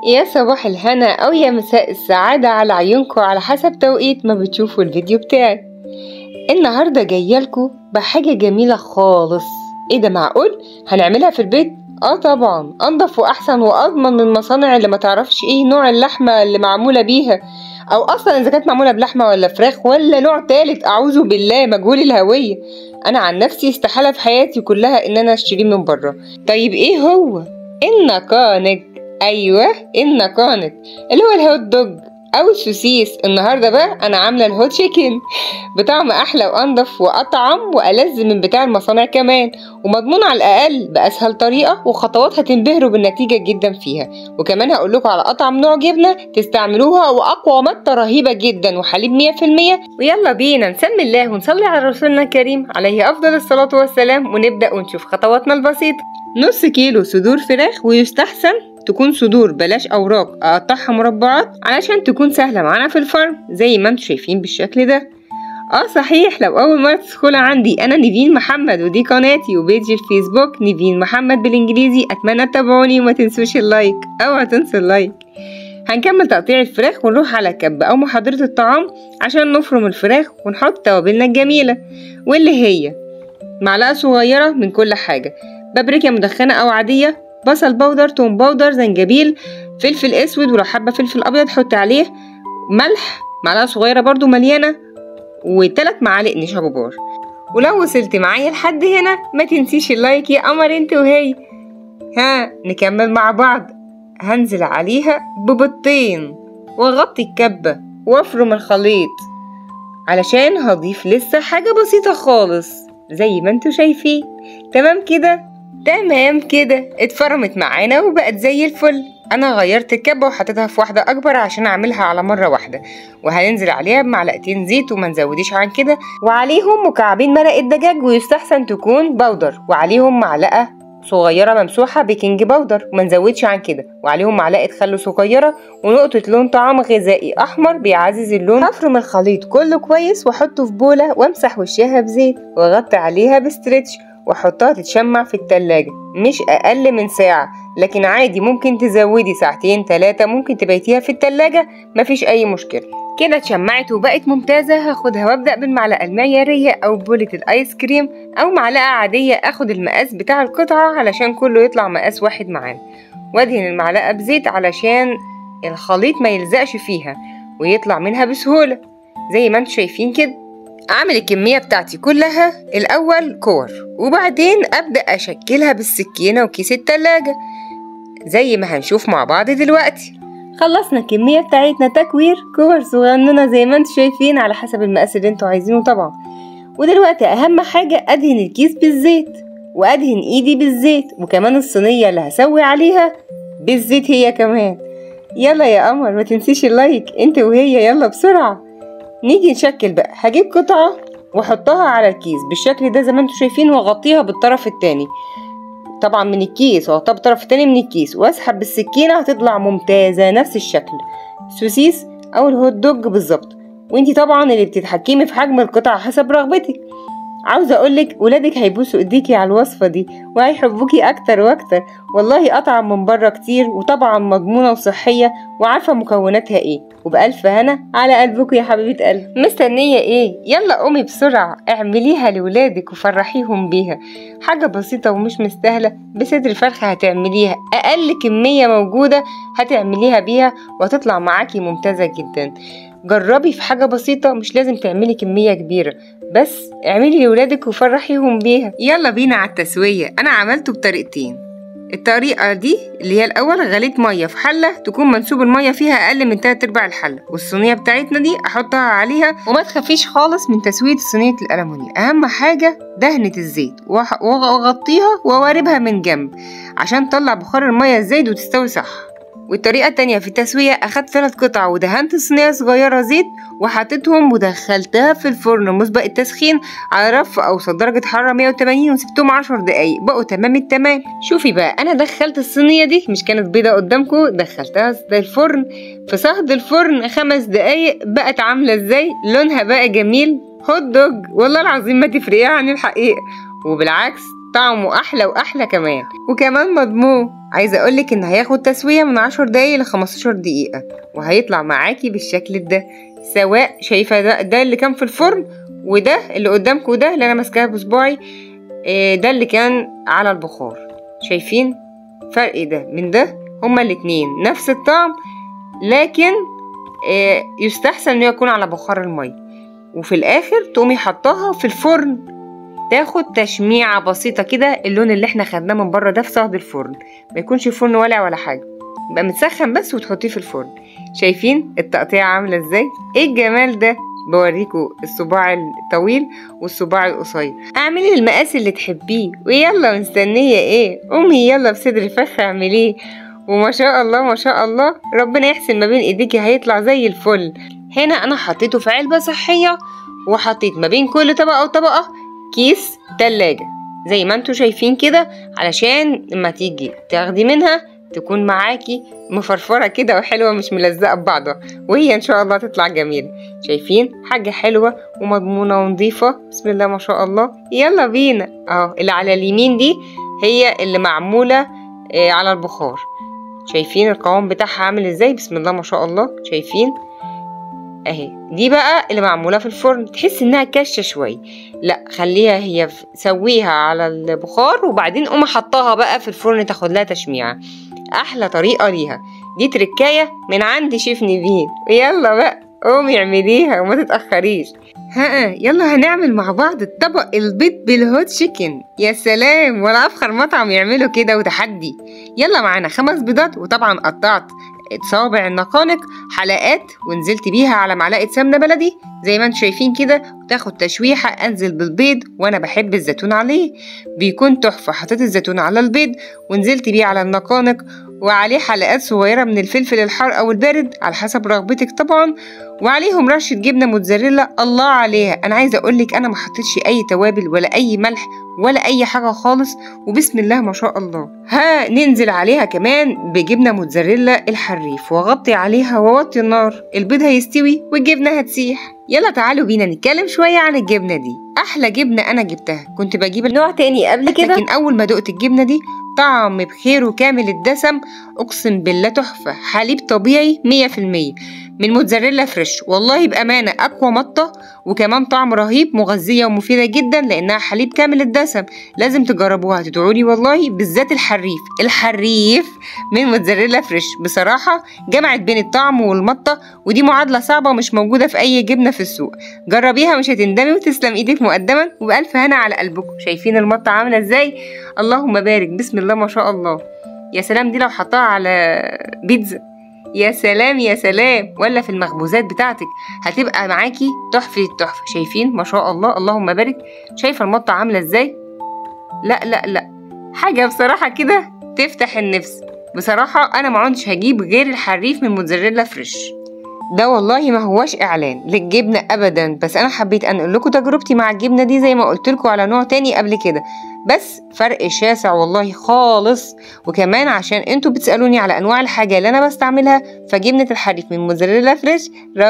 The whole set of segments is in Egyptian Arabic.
يا صباح الهنا أو يا مساء السعادة على عيونكم على حسب توقيت ما بتشوفوا الفيديو بتاعي النهاردة جايالكوا بحاجة جميلة خالص ايه ده معقول هنعملها في البيت اه طبعا انضف واحسن واضمن من المصانع اللي ما تعرفش ايه نوع اللحمة اللي معمولة بيها او اصلا اذا كانت معمولة بلحمة ولا فراخ ولا نوع تالت اعوذ بالله مجهول الهوية انا عن نفسي استحالة في حياتي كلها ان انا اشتريه من بره طيب ايه هو النقانق ايوه النقانق اللي هو الهوت دوج او السوسيس النهارده بقى انا عامله الهوت تشيكن بطعم احلى وانضف واطعم والذ من بتاع المصانع كمان ومضمون على الاقل باسهل طريقه وخطوات هتنبهروا بالنتيجه جدا فيها وكمان هقول لكم على اطعم نوع جبنه تستعملوها واقوى مته رهيبه جدا وحليب 100% ويلا بينا نسمي الله ونصلي على رسولنا الكريم عليه افضل الصلاه والسلام ونبدا ونشوف خطواتنا البسيطه نص كيلو صدور فراخ ويستحسن تكون صدور بلاش اوراق اقطعها مربعات علشان تكون سهله معانا في الفرن زي ما انتم شايفين بالشكل ده اه صحيح لو اول مره تدخلوا عندي انا نيفين محمد ودي قناتي وبيجي الفيسبوك نيفين محمد بالانجليزي اتمنى تتابعوني وما تنسوش اللايك اوعى تنسوا اللايك هنكمل تقطيع الفراخ ونروح على كب او محضرة الطعام عشان نفرم الفراخ ونحط توابلنا الجميلة واللي هي معلقة صغيرة من كل حاجة بابريكا مدخنة او عادية بصل بودر توم بودر زنجبيل فلفل اسود ولو حابه فلفل ابيض حط عليه ملح معلقه صغيره برضو مليانه وثلاث معالق نشا كبار ولو وصلت معايا لحد هنا ما تنسيش اللايك يا قمر انت وهي ها نكمل مع بعض هنزل عليها ببطين واغطي الكبه وافرم الخليط علشان هضيف لسه حاجه بسيطه خالص زي ما انتوا شايفين تمام كده تمام كده اتفرمت معانا وبقت زي الفل انا غيرت الكبه وحطيتها في واحده اكبر عشان اعملها على مره واحده وهننزل عليها بمعلقتين زيت وما نزوديش عن كده وعليهم مكعبين مرقه دجاج ويستحسن تكون بودر وعليهم معلقه صغيره ممسوحه بيكنج باودر وما نزودش عن كده وعليهم معلقه خل صغيره ونقطه لون طعام غذائي احمر بيعزز اللون هفرم الخليط كله كويس واحطه في بوله وامسح وشها بزيت واغطي عليها بستريتش واحطها تتشمع في التلاجة مش أقل من ساعة لكن عادي ممكن تزودي ساعتين تلاتة ممكن تبيتيها في التلاجة مفيش أي مشكلة كده اتشمعت وبقت ممتازة هاخدها وابدأ بالمعلقة المعيارية أو بولة الآيس كريم أو معلقة عادية أخد المقاس بتاع القطعة علشان كله يطلع مقاس واحد معانا وادهن المعلقة بزيت علشان الخليط ما يلزقش فيها ويطلع منها بسهولة زي ما انتم شايفين كده أعمل الكمية بتاعتي كلها الأول كور وبعدين أبدأ أشكلها بالسكينة وكيس التلاجة زي ما هنشوف مع بعض دلوقتي خلصنا الكمية بتاعتنا تكوير كور صغننة زي ما انتم شايفين على حسب المقاس اللي انتوا عايزينه طبعا ودلوقتي أهم حاجة أدهن الكيس بالزيت وأدهن إيدي بالزيت وكمان الصينية اللي هسوي عليها بالزيت هي كمان يلا يا قمر ما تنسيش اللايك انت وهي يلا بسرعه نيجي نشكل بقى هجيب قطعة واحطها على الكيس بالشكل ده زي ما انتم شايفين واغطيها بالطرف التاني طبعا من الكيس واغطيها بالطرف التاني من الكيس واسحب بالسكينة هتطلع ممتازة نفس الشكل سوسيس او الهوت دوج بالظبط وانتي طبعا اللي بتتحكمي في حجم القطعة حسب رغبتك عاوزة اقولك ولادك هيبوسوا ايديكي على الوصفة دي وهيحبوكي اكتر واكتر والله اطعم من بره كتير وطبعا مضمونة وصحية وعارفة مكوناتها ايه وبألف هنا على قلبكم يا حبيبة قلب مستنية ايه يلا قومي بسرعة اعمليها لولادك وفرحيهم بيها حاجة بسيطة ومش مستاهلة بصدر فرخة هتعمليها اقل كمية موجودة هتعمليها بيها وهتطلع معاكي ممتازة جدا جربي في حاجة بسيطة مش لازم تعملي كمية كبيرة بس اعملي لولادك وفرحيهم بيها يلا بينا على التسوية انا عملته بطريقتين الطريقة دي اللي هي الأول غليت مية في حلة تكون منسوب المية فيها أقل من تلات أرباع الحلة والصينية بتاعتنا دي أحطها عليها وما تخافيش خالص من تسوية صينية الألمونيا أهم حاجة دهنة الزيت وأغطيها وأواربها من جنب عشان تطلع بخار المية الزايد وتستوي صح والطريقة التانية في التسوية أخدت ثلاث قطع ودهنت صينية صغيرة زيت وحطيتهم ودخلتها في الفرن مسبق التسخين على رف أوسط درجة حرارة 180 وسبتهم 10 دقايق بقوا تمام التمام شوفي بقى أنا دخلت الصينية دي مش كانت بيضة قدامكم دخلتها الفرن في صهد الفرن خمس دقايق بقت عاملة ازاي لونها بقى جميل هوت دوج والله العظيم ما تفرقيها عن الحقيقة وبالعكس طعمه احلى واحلى كمان وكمان مضمون عايزه اقولك ان هياخد تسويه من 10 دقايق ل 15 دقيقه وهيطلع معاكي بالشكل ده سواء شايفه ده ده اللي كان في الفرن وده اللي قدامكم ده اللي انا ماسكاها بصباعي آه، ده اللي كان على البخار شايفين فرق ده من ده هما الاتنين نفس الطعم لكن آه، يستحسن انه يكون على بخار المي وفي الاخر تقومي حطاها في الفرن تاخد تشميعة بسيطة كده اللون اللي احنا خدناه من بره ده في صهد الفرن ما يكونش الفرن ولع ولا حاجة يبقى متسخن بس وتحطيه في الفرن شايفين التقطيع عاملة ازاي ايه الجمال ده بوريكوا الصباع الطويل والصباع القصير اعملي المقاس اللي تحبيه ويلا مستنية ايه قومي يلا بصدر فخ اعمليه وما شاء الله ما شاء الله ربنا يحسن ما بين ايديكي هيطلع زي الفل هنا انا حطيته في علبة صحية وحطيت ما بين كل طبقة وطبقة كيس تلاجة زي ما انتوا شايفين كده علشان لما تيجي تاخدي منها تكون معاكي مفرفرة كده وحلوة مش ملزقة ببعضها وهي ان شاء الله تطلع جميلة شايفين حاجة حلوة ومضمونة ونظيفة بسم الله ما شاء الله يلا بينا اه اللي على اليمين دي هي اللي معمولة آه على البخار شايفين القوام بتاعها عامل ازاي بسم الله ما شاء الله شايفين اهي دي بقى اللي معمولة في الفرن تحس انها كشة شوية لا خليها هي في- سويها على البخار وبعدين قوم حطاها بقى في الفرن تاخد لها تشميعة احلى طريقة ليها دي تركاية من عند شيف نيفين يلا بقى قومي اعمليها وما تتأخريش ها يلا هنعمل مع بعض الطبق البيض بالهوت شيكن يا سلام ولا افخر مطعم يعمله كده وتحدي يلا معانا خمس بيضات وطبعا قطعت صوابع النقانق حلقات ونزلت بيها على معلقه سمنه بلدي زي ما انتم شايفين كده وتاخد تشويحه انزل بالبيض وانا بحب الزيتون عليه بيكون تحفه حطيت الزيتون على البيض ونزلت بيه على النقانق وعليه حلقات صغيره من الفلفل الحار او البارد على حسب رغبتك طبعا وعليهم رشه جبنه موتزاريلا الله عليها انا عايزه اقولك انا ما حطيتش اي توابل ولا اي ملح ولا اي حاجه خالص وبسم الله ما شاء الله ها ننزل عليها كمان بجبنه موتزاريلا الحريف واغطي عليها واوطي النار البيض هيستوي والجبنه هتسيح يلا تعالوا بينا نتكلم شويه عن الجبنه دي احلى جبنه انا جبتها كنت بجيب نوع تاني قبل كده لكن اول ما دقت الجبنه دي طعم بخير وكامل الدسم اقسم بالله تحفه حليب طبيعي 100% من موتزاريلا فريش والله بامانه اقوى مطه وكمان طعم رهيب مغذيه ومفيده جدا لانها حليب كامل الدسم لازم تجربوها تدعولي والله بالذات الحريف الحريف من موتزاريلا فريش بصراحه جمعت بين الطعم والمطه ودي معادله صعبه ومش موجوده في اي جبنه في السوق جربيها مش هتندمي وتسلم ايدك مقدما وبالف هنا على قلبكم شايفين المطه عامله ازاي اللهم بارك بسم الله ما شاء الله يا سلام دي لو حطها على بيتزا يا سلام يا سلام ولا في المخبوزات بتاعتك هتبقى معاكي تحفة التحفة شايفين ما شاء الله اللهم بارك شايفة المطة عاملة ازاي لا لا لا حاجة بصراحة كده تفتح النفس بصراحة أنا ما عدتش هجيب غير الحريف من موتزاريلا فريش ده والله ما هواش اعلان للجبنه ابدا بس انا حبيت انقل لكم تجربتي مع الجبنه دي زي ما قلت لكم على نوع تاني قبل كده بس فرق شاسع والله خالص وكمان عشان انتوا بتسالوني على انواع الحاجه اللي انا بستعملها فجبنه الحريف من موزاريلا فريش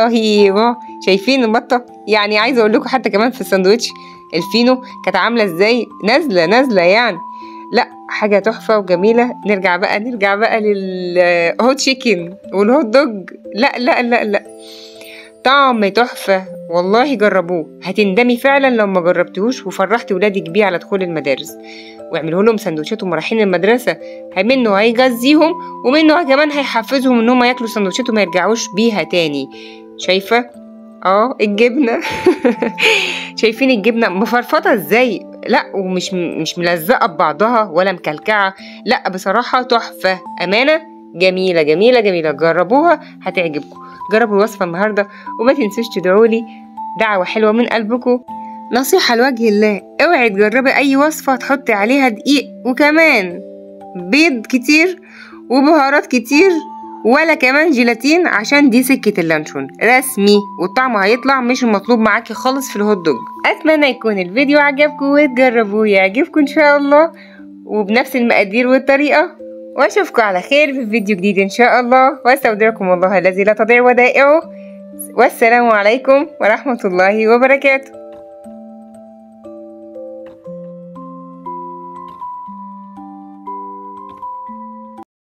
رهيبه شايفين المطه يعني عايزه اقول لكم حتى كمان في الساندوتش الفينو كانت عامله ازاي نازله نازله يعني لا حاجة تحفة وجميلة نرجع بقى نرجع بقى للهوت شيكن والهوت دوج لا لا لا لا طعم تحفة والله جربوه هتندمي فعلا لو ما جربتوش وفرحت ولادك بيه على دخول المدارس واعملوا لهم سندوتشات وهم رايحين المدرسة منه هيغذيهم ومنه كمان هيحفزهم ان هم ياكلوا سندوتشات وما يرجعوش بيها تاني شايفة اه الجبنة شايفين الجبنة مفرفطة ازاي لا ومش مش ملزقة ببعضها ولا مكلكعة لا بصراحة تحفة أمانة جميلة جميلة جميلة جربوها هتعجبكم جربوا الوصفة النهاردة وما تنسوش تدعولي دعوة حلوة من قلبكم نصيحة لوجه الله اوعي تجربي أي وصفة تحطي عليها دقيق وكمان بيض كتير وبهارات كتير ولا كمان جيلاتين عشان دي سكة اللانشون رسمي والطعم هيطلع مش المطلوب معاكي خالص في الهوت دوج اتمنى يكون الفيديو عجبكم وتجربوه يعجبكم ان شاء الله وبنفس المقادير والطريقة واشوفكم على خير في فيديو جديد ان شاء الله واستودعكم الله الذي لا تضيع ودائعه والسلام عليكم ورحمة الله وبركاته